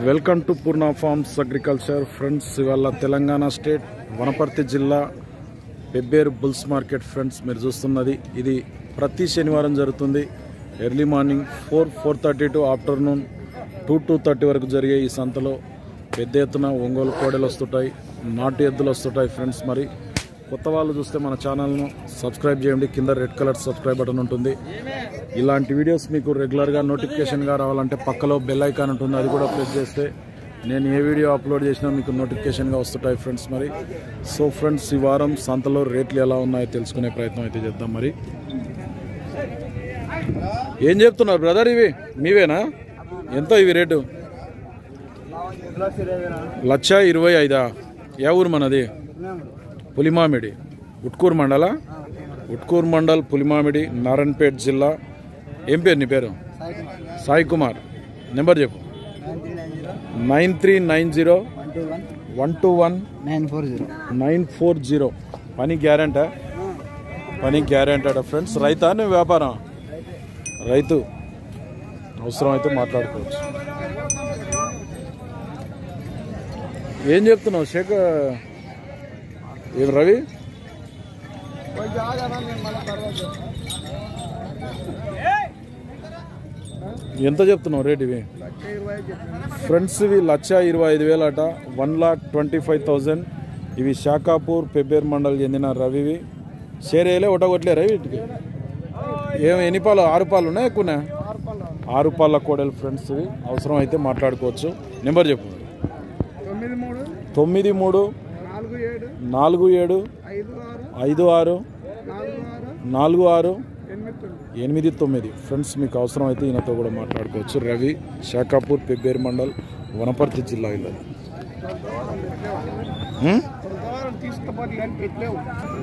Welcome to Purna farms agriculture friends ఇవాళ Telangana state Wanaparthy జిల్లా Pebbair bulls market friends మీరు చూస్తున్నది ఇది ప్రతి శనివారం జరుగుతుంది early morning four four thirty to afternoon two two thirty వరకు జరిగే ఈ సంతలో పెద్ద ఎత్తున ఒంగోలు కోడలు వస్తుంటాయి నాటు ఎద్దులు వస్తుంటాయి ఫ్రెండ్స్ మరి కొత్త వాళ్ళు చూస్తే మన ఛానల్ను సబ్స్క్రైబ్ చేయండి కింద రెడ్ కలర్ సబ్స్క్రైబ్ బటన్ ఉంటుంది ఇలాంటి వీడియోస్ మీకు రెగ్యులర్గా నోటిఫికేషన్గా రావాలంటే పక్కలో బెల్ ఐకాన్ ఉంటుంది అది కూడా ప్రెస్ చేస్తే నేను ఏ వీడియో అప్లోడ్ చేసినా మీకు నోటిఫికేషన్గా వస్తుంటాయి ఫ్రెండ్స్ మరి సో ఫ్రెండ్స్ ఈ వారం సంతలో రేట్లు ఎలా ఉన్నాయో తెలుసుకునే ప్రయత్నం అయితే చేద్దాం మరి ఏం చెప్తున్నారు బ్రదర్ ఇవి మీవేనా ఎంత ఇవి రేటు లక్ష ఇరవై ఐదా ఏ ఊరు మనది పులిమామిడి ఉట్కూరు మండల ఉట్కూరు మండల్ పులిమామిడి నారాయణపేట్ జిల్లా ఏం పేరు నీ పేరు సాయి కుమార్ నెంబర్ చెప్పు nine three nine zero one two one nine four zero nine four zero పని గ్యారెంటా పని గ్యారెంటీ ఫ్రెండ్స్ రైతా నువ్వు వ్యాపారం రైతు అవసరం అయితే మాట్లాడుకోవచ్చు ఏం చెప్తున్నావు శేఖర్ ఏం రవి ఎంత చెప్తున్నావు రేట్ ఇవి ఫ్రెండ్స్ ఇవి లక్ష ఇరవై ఐదు వేలు అట one lakh twenty five thousand ఇవి షాకాపూర్ పెబ్బేర్ మండల్ చెందిన రవివి షేరేలే ఒటగొట్లేరా వీటికి ఏం ఎన్ని పాలు ఆరు పాలు ఉన్నాయి ఎక్కువనే ఆరు పాల కోడలు ఫ్రెండ్స్ ఇవి అవసరం అయితే మాట్లాడుకోవచ్చు నెంబర్ చెప్పు తొమ్మిది మూడు తొమ్మిది మూడు నాలుగు ఏడు నాలుగు ఏడు ఐదు ఆరు ఐదు ఆరు నాలుగు ఆరు నాలుగు ఆరు ఎనిమిది తొమ్మిది ఎనిమిది తొమ్మిది ఫ్రెండ్స్ మీకు అవసరం అయితే ఈయనతో కూడా మాట్లాడుకోవచ్చు రవి షాకాపూర్ పెబ్బేరు మండల్ వనపర్తి జిల్లా ఇల్లది హ్మ్? కొంతవారం తీసుకుపోతే కానీ పెట్టలేవు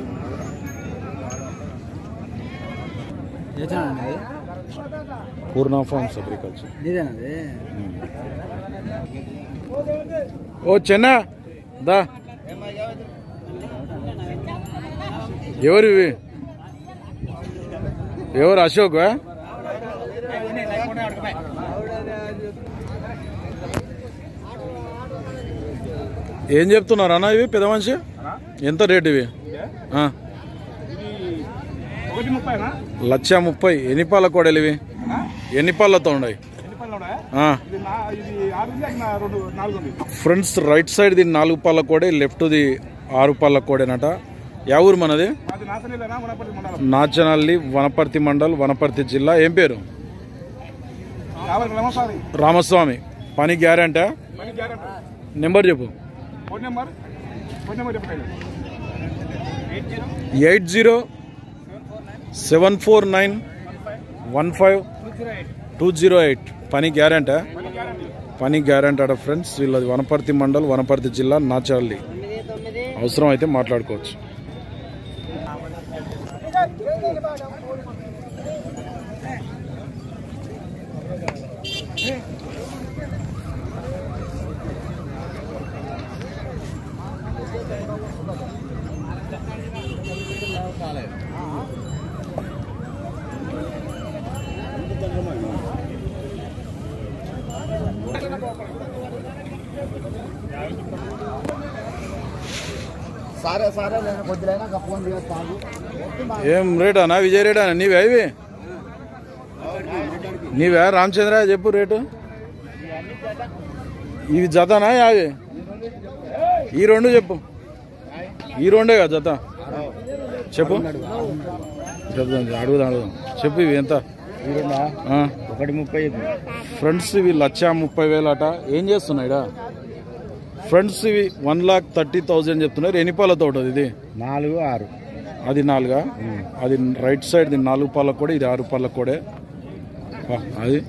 పూర్ణ ఫార్మ్స్ అగ్రికల్చర్ నీదేనది ఓ చెన్న దా ఎవరు ఇవి ఎవరు అశోక్ ఏం చెప్తున్నారు అన్న ఇవి పెద్ద మనిషి ఎంత రేట్ ఇవి ఆ, ఒకటి ముప్పైనా లక్ష ముప్పై ఎన్ని పాల కోడలు ఇవి ఎన్ని పాలతో ఉన్నాయి ఎన్ని పళ్ళు ఉన్నాయా ఆ, ఇది నా ఇది ఆరు ఉంది అది నా రెండు నాలుగు ఉంది ఫ్రంట్స్ రైట్ సైడ్ ది నాలుగు పాల కోడే లెఫ్ట్ ది ఆరు పాల కోడేనట యా ఊరు మనది అది నాసనేలేనా మనపల్లి మండలం నాచనల్లి వనపర్తి మండల్ వనపర్తి జిల్లా ఏం పేరు యాభై నమస్కారం రామస్వామి పని గ్యారంటీ పని గ్యారెంటీ నెంబర్ చెప్పు ఫోన్ నెంబర్ ఫోన్ నెంబర్ చెప్పండి eight zero seven four nine one five two zero eight పని గ్యారంటీ పని గ్యారంటీ అట ఫ్రెండ్స్ వీళ్ళది వనపర్తి మండల్ వనపర్తి జిల్లా నాచల్లి అవసరం అయితే మాట్లాడుకోవచ్చు సారే సారే లేని కొద్దిలైనా ఇంకా ఫోన్ చేస్తాను ఏం రేటా నా విజయ్ రేటా నీవే ఇవి నీవే రామచంద్ర చెప్పు రేటు ఇవి జతనా యావి ఈ రెండు చెప్పు ఈ రెండే కదా జత చెప్పు చెప్దాం అడుగుదాం అడుగుదాం చెప్పు ఇవి ఎంత ఆ, ఒకటి ముప్పై ఫ్రెండ్స్ ఇవి లక్ష ముప్పై వేలు అట ఏం చేస్తున్నాయిడా ఫ్రెండ్స్ ఇవి వన్ లాక్ థర్టీ థౌజండ్ చెప్తున్నారు ఎన్ని పాలతో ఉంటుంది ఇది నాలుగు ఆరు అది నాలుగా అది రైట్ సైడ్ ది నాలుగు పాలకు కూడా ఇది ఆరు పాలకు కూడా ఆ, అది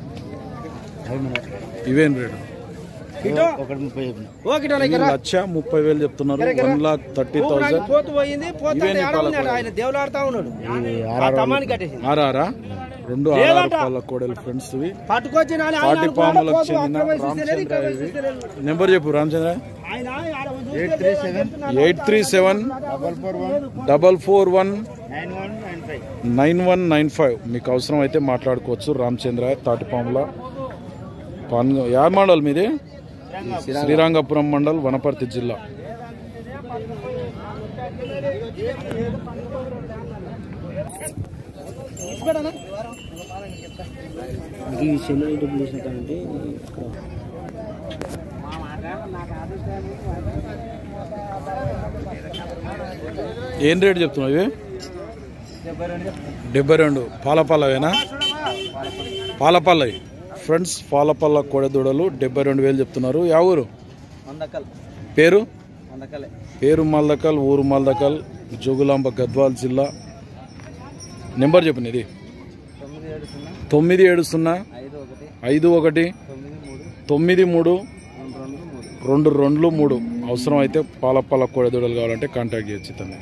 ఇవేం రేటు ఒకటి ముప్పై ఇవి లక్ష ముప్పై వేలు చెప్తున్నారు వన్ లాక్ థర్టీ థౌజండ్ పోతు పోయింది పోతుంటే ఇవేంటి ఆడ పాల ఉన్నాడు ఆయన దేవులాడుతా ఉన్నాడు ఆ తమ్మాని కట్టేసింది ఆరారా రెండు ఆరు ఆరు పాల కోడలు ఫ్రెండ్స్ ఇవి పట్టుకొచ్చి నాని ఆయన పాటి అనుకున్నాడు, పాములకు పోతు చెందిన అక్కడ పోయి చూస్తలేదు, ఇక్కడ పోయి రామచంద్ర ఇవి చూస్తలేదు. నెంబర్ చెప్పు రామచంద్ర ఆయన ఆడ పోయి చూస్తే eight three seven double four one nine one nine five nine one nine five మీకు అవసరం అయితే మాట్లాడుకోవచ్చు రామచంద్ర తాటిపాముల పాన్ యా మోడల్ మీది శ్రీరంగపురం మండల్ వనపర్తి జిల్లా ఈ చెల్లి డబ్బులు చూసినట్టే ఏం రేట్ చెప్తున్నావు ఇవి డెబ్బై రెండు పాలపల్లవేనా పాలపల్లవి ఫ్రెండ్స్ పాలపల్ల కోడెదూడలు డెబ్బై రెండు వేలు చెప్తున్నారు యా ఊరు వందకల్ పేరు వందకలే పేరు మల్దకల్ ఊరు మల్దకల్ జోగులాంబ గద్వాల్ జిల్లా నెంబర్ చెప్పు ఇది తొమ్మిది ఏడు సున్నా తొమ్మిది ఏడు సున్నా ఐదు ఒకటి ఐదు ఒకటి తొమ్మిది మూడు తొమ్మిది మూడు రెండు రెండు మూడు రెండు రెండ్లు మూడు అవసరం అయితే పాలపాల కోడెదూడలు కావాలంటే కాంటాక్ట్ చేయొచ్చు తను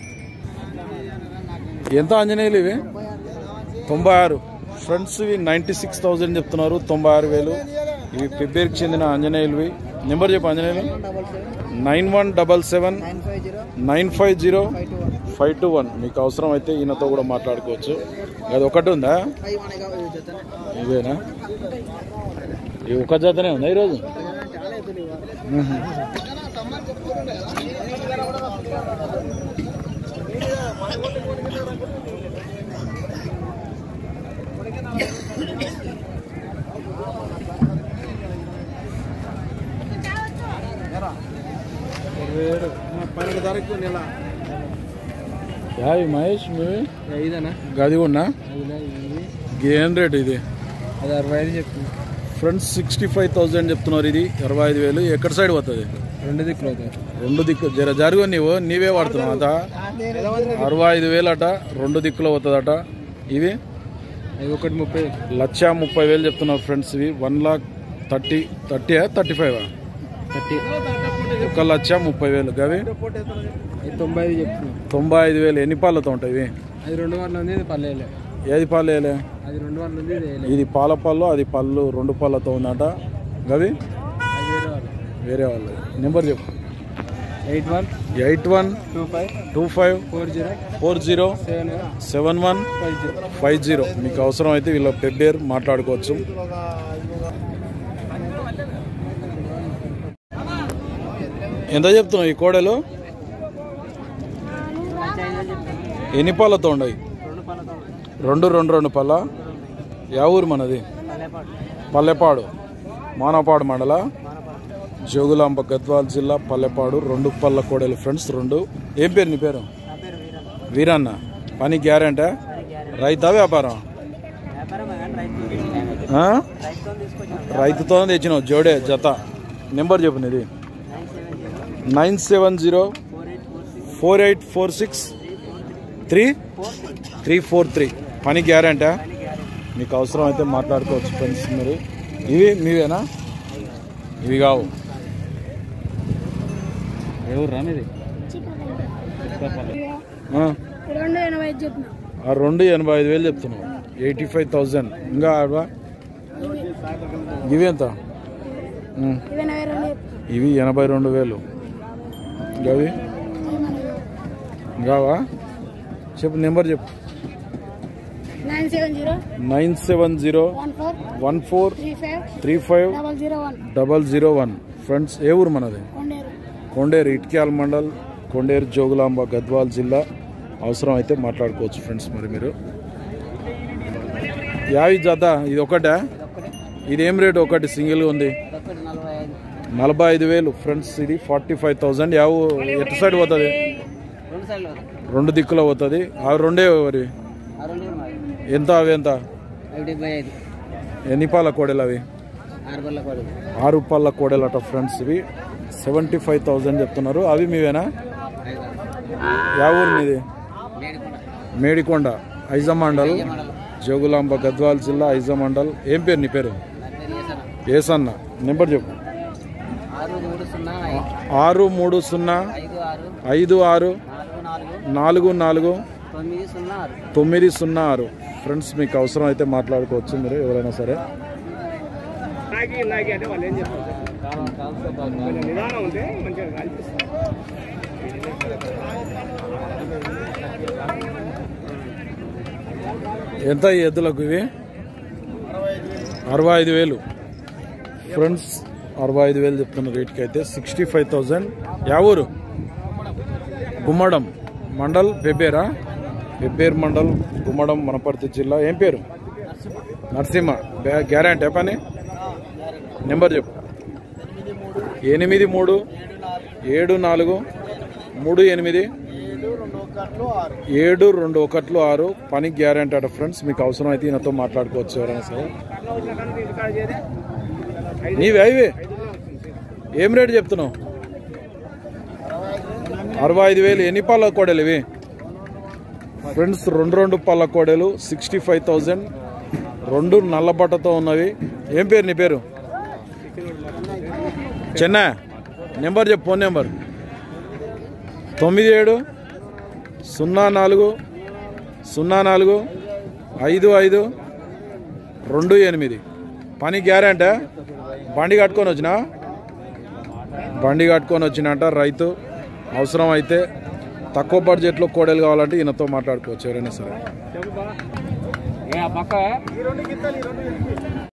ఎంత ఆంజనేయులు ఇవి తొంభై ఆరు ఫ్రెండ్స్ ఇవి నైంటీ సిక్స్ థౌజండ్ చెప్తున్నారు తొంభై ఆరు వేలు ఇవి పెబ్బేరికి చెందిన ఆంజనేయులువి నెంబర్ చెప్పు Anjaneyulu nine one double seven nine five zero nine five zero five two one five two one మీకు అవసరం అయితే ఈయనతో కూడా మాట్లాడుకోవచ్చు అది ఒకటి ఉందా ఫైవ్ మన కావాలి చెప్తాను ఇవేనా ఈ ఒక జతనే ఉందా ఈరోజు చాలా ఎత్తులు పన్నెండు తారీఖు నెల యావి మహేష్ మీవి ఐదనా గది ఉన్నా ఇది ఏం రేట్ ఇది అది అరవై ఐదు చెప్తుంది ఫ్రెండ్స్ సిక్స్టీ ఫైవ్ థౌసండ్ చెప్తున్నారు ఇది ఇరవై ఐదు వేలు ఎక్కడ సైడ్ పోతుంది రెండు దిక్కులు అవుతాయి రెండు దిక్కు జర జరుగు నీవు నీవే వాడుతున్నావు అట అరవై ఐదు వేలు అట రెండు దిక్కులో పోతుందట ఇవి అవి ఒకటి ముప్పై లక్ష ముప్పై వేలు చెప్తున్నారు ఫ్రెండ్స్ ఇవి one lakh thirty thirty thirty five thirty ఒక లక్ష ముప్పై వేలు గవి అది తొంభై ఐదు చెప్తుంది తొంభై ఐదు వేలు ఎన్ని పాలతో ఉంటాయి ఇవి అది రెండు వాళ్ళ ఉంది ఇది పల్లెలే ఏది పాలు వేయలే అది రెండు వాళ్ళ ఉంది ఇది వేయలే. ఇది పాల పళ్ళు అది పళ్ళు రెండు పళ్ళతో ఉందట గవి అది వేరే వాళ్ళు వేరే వాళ్ళు నెంబర్ చెప్పు eight one eight one two five two five four zero four zero seven seven one five zero five zero మీకు అవసరం అయితే వీళ్ళ పెబ్బేర్ మాట్లాడుకోవచ్చు ఎంత చెప్తున్నావు ఈ కోడలు ఎన్ని పాలతో ఉన్నాయి రెండు పళ్ళతో రెండు రెండు రెండు పళ్ళ యా ఊరు మనది పల్లెపాటు పల్లెపాడు మానవపాడు మండల జోగులాంబ గద్వాల్ జిల్లా పల్లెపాడు రెండు పళ్ళ కోడలు ఫ్రెండ్స్ రెండు ఏం పేరు నీ పేరు నా పేరు వీరన్న వీరన్న పని గ్యారెంటా రైతా వ్యాపారం వ్యాపారం కానీ రైతు ఆ? రైతుతో తీసుకొచ్చాను రైతుతో తెచ్చినావు జోడే జత నెంబర్ చెప్పు నీది nine seven zero nine seven zero four eight four six four eight four six three four six three four three పని గ్యారెంటా మీకు అవసరం అయితే మాట్లాడుకోవచ్చు ఫ్రెండ్స్ మీరు ఇవి మీవేనా ఇవి కావు ఎవరు రానిది ఆ, రెండు ఎనభై ఐదు చెప్పిన ఆ రెండు ఎనభై ఐదు వేలు చెప్తున్నావు ఎయిటీ ఫైవ్ థౌజండ్ ఇంకా ఆడవా? ఇవి ఎంత ఉం. ఇవి ఎనభై రెండు చెప్పిన ఇవి ఎనభై రెండు వేలు గవి గావా చెప్పు నెంబర్ చెప్పు nine seven zero nine seven zero one four one four three five three five double zero one double zero one friends ఏ ఊరు మనది కొండేరు కొండేరు ఇట్క్యాల్ మండల్ కొండేరు జోగులాంబ గద్వాల్ జిల్లా అవసరం అయితే మాట్లాడుకోవచ్చు ఫ్రెండ్స్ మరి మీరు యావి జత ఇది ఒకటా ఇది ఏం రేటు ఒకటి సింగిల్గా ఉంది ఒకటి నలభై ఐదు నలభై ఐదు వేలు ఫ్రెండ్స్ ఇది ఫార్టీ ఫైవ్ థౌజండ్ యావు ఎటు సైడ్ పోతుంది రెండు సైడ్లు రెండు దిక్కులో పోతుంది అవి రెండే మరి ఆ రెండు కూడా మాది ఎంత అవి ఎంత అవి డెబ్బై ఐదు ఎన్ని పాల కోడలు అవి ఆరు బల్ల కొడు ఆరు పళ్ళ కోడలట ఫ్రెండ్స్ ఇవి సెవెంటీ ఫైవ్ థౌజండ్ చెప్తున్నారు అవి మీవేనా యా ఊరు మీది మేడికొండ ఐజమండల్ జోగులాంబ గద్వాల్ జిల్లా ఐజమండల్ ఏం పేరు నీ పేరు నా పేరు చేశాను ఏసన్న నెంబర్ చెప్పు ఆరు మూడు సున్నా ఆరు మూడు సున్నా ఐదు ఆరు ఐదు ఆరు నాలుగు నాలుగు నాలుగు నాలుగు తొమ్మిది సున్నా ఆరు తొమ్మిది సున్నా ఆరు ఫ్రెండ్స్ మీకు అవసరం అయితే మాట్లాడుకోవచ్చు మీరు ఎవరైనా సరే ఎంత ఈ ఎద్దులకు ఇవి అరవై ఐదు వేలు ఫ్రెండ్స్ అరవై ఐదు వేలు చెప్తున్న రేట్కి అయితే సిక్స్టీ ఫైవ్ థౌజండ్ యా ఊరు గుమ్మడం మండల్ పెబ్బేరా పెబ్బేరు మండల్ గుమ్మడం వనపర్తి జిల్లా ఏం పేరు నరసింహ బ్యా- గ్యారంటీ పని నెంబర్ చెప్పు ఎనిమిది మూడు ఏడు నాలుగు మూడు ఎనిమిది ఏడు రెండు ఒకట్లు ఆరు పని గ్యారంటీ అట ఫ్రెండ్స్ మీకు అవసరం అయితే ఈయనతో మాట్లాడుకోవచ్చు ఎవరైనా సరే నీవి అవి ఏం రేటు చెప్తున్నావు అరవై ఐదు వేలు ఎన్ని పళ్ళ కోడలు ఇవి ఫ్రెండ్స్ రెండు రెండు పళ్ళ కోడలు సిక్స్టీ ఫైవ్ థౌజండ్ రెండు నల్ల బట్టతో ఉన్నవి ఏం పేరు నీ పేరు చెన్నై నెంబర్ చెప్పు ఫోన్ నెంబర్ తొమ్మిది ఏడు సున్నా నాలుగు సున్నా నాలుగు ఐదు ఐదు రెండు ఎనిమిది పని గ్యారంటీ బండి కట్టుకొని వచ్చినా బండి కట్టుకొని వచ్చినట్ట రైతు అవసరం అయితే తక్కువ బడ్జెట్లో కోడలు కావాలంటే ఈయనతో మాట్లాడుకోవచ్చు ఎవరైనా సరే